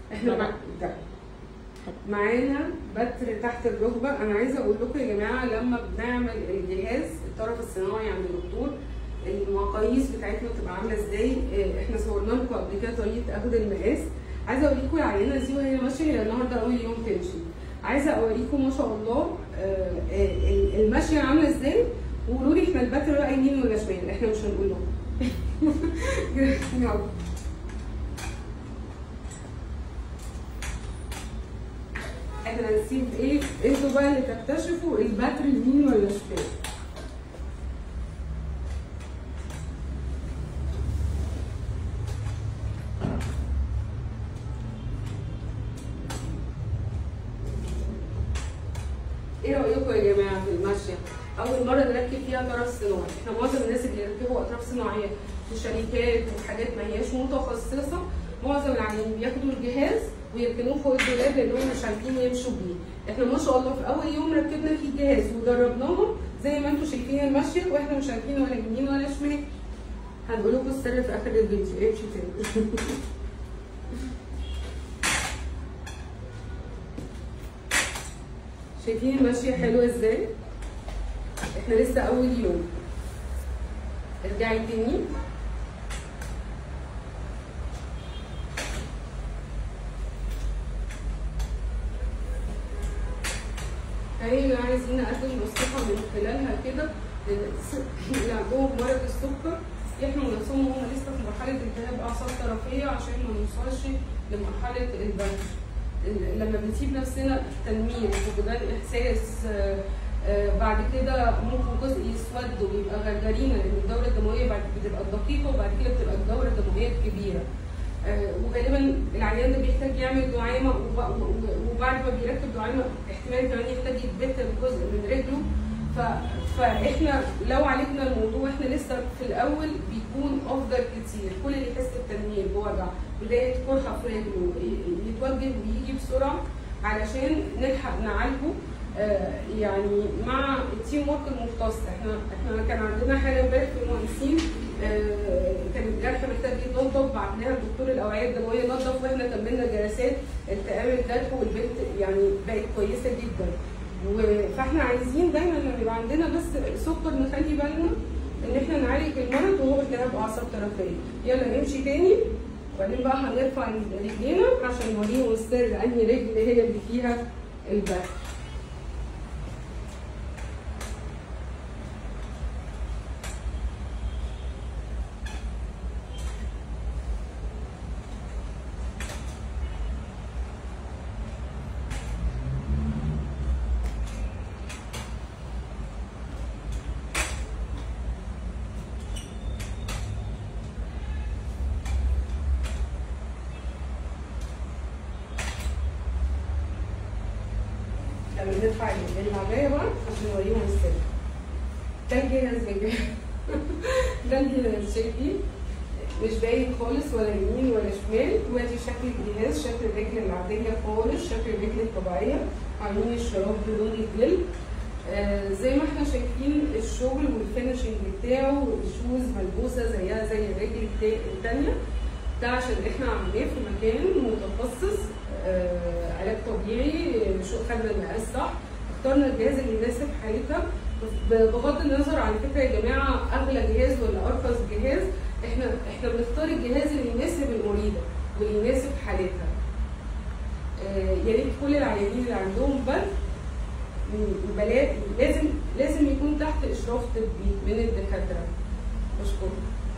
احنا مع... ده. معانا بتر تحت الركبه انا عايزه اقول لكم يا جماعه لما بنعمل الجهاز الطرف الصناعي عند الدكتور المقاييس بتاعتنا بتبقى عامله ازاي اه، احنا صورنا لكم قبل كده طريقه اخد المقاس عايزه اوريكم العينه دي وهي ماشيه هي النهارده اول يوم تمشي عايزه اوريكم ما شاء الله اه، اه، الماشيه عامله ازاي وقولوا لي احنا البتر بقى يمين ولا شمال احنا مش هنقول لهم يلا احنا هنسيب ايه انتوا بقى اللي تكتشفوا البتر يمين ولا شمال ايه رايكم يا جماعه في الماشيه اول مره نركب فيها طرف صناعي احنا معظم الناس اللي يركبوا اطراف صناعيه في شركات وحاجات ما هياش متخصصه معظم العيانين بياخدوا الجهاز ويركنوه فوق الدولاب لانهم مش عارفين يمشوا بيه احنا ما شاء الله في اول يوم ركبنا فيه الجهاز وجربناهم زي ما انتم شايفين الماشيه واحنا مش عارفين ولا يمين ولا شمال هنقول لكم السر في اخر الفيديو امشي تاني شايفين الماشيه حلوه ازاي احنا لسه اول يوم ارجعي تاني هي اللي عايزين نقدم نصيحة من خلالها كده للناس اللي عندهم مرض السكر يحموا نفسهم وهم لسه في مرحلة التهاب أعصاب طرفية عشان ما نوصلش لمرحلة البنش لما بنسيب نفسنا تنميل فقدان إحساس آه، آه، بعد كده ممكن جزء يسود ويبقى غرغرينة لأن الدورة الدموية بعد بتبقى الدقيقة وبعد كده بتبقى الدورة الدموية الكبيرة آه، وغالبا العيان ده بيحتاج يعمل دعامه وب- و- وبعد ما بيركب دعامه احتمال كمان يحتاج يتبتر جزء من رجله ف... فاحنا لو عالجنا الموضوع احنا لسه في الاول بيكون افضل كتير كل اللي يحس بتنميل بوجع بدايه قرحه في رجله ي- يتوجه ويجي بسرعه علشان نلحق نعالجه آه، يعني مع التيم ورك المختص احنا احنا كان عندنا حاله امبارح في المهندسين آه، كان الجرح محتاج يتنضف بعدها دكتور الاوعيه الدمويه نظف واحنا كملنا جلسات التئام الجرح والبنت يعني بقت كويسه جدا و- فاحنا عايزين دايما لما يبقى عندنا بس سكر نخلي بالنا ان احنا نعالج المرض وهو التهاب اعصاب طرفيه يلا نمشي تاني وبعدين بقى هنرفع رجلينا عشان نوريهم السر انهي رجل هي اللي فيها الجرح لما نرفع العباية بقى عشان نوريهم السر ده الجهاز يا جماعة ده الجهاز شايفين مش باين خالص ولا يمين ولا شمال وادي شكل الجهاز شكل الرجل العادية خالص شكل الرجل الطبيعية عاملين الشراب بلون الجلد آه زي ما احنا شايفين الشغل والفينشنج بتاعه الشوز ملبوسة زيها زي الرجل التا- التانية ده عشان احنا عاملاه في مكان متخصص آه علاج طبيعي شو خدنا المقاس صح اخترنا الجهاز اللي يناسب حالتها بغض النظر على فكره يا جماعه اغلى جهاز ولا ارخص جهاز احنا احنا بنختار الجهاز اللي يناسب المريضه واللي يناسب حالتها آه يا ريت كل العيانين اللي عندهم برد بلا- لازم لازم يكون تحت اشراف طبي من الدكاتره بشكرك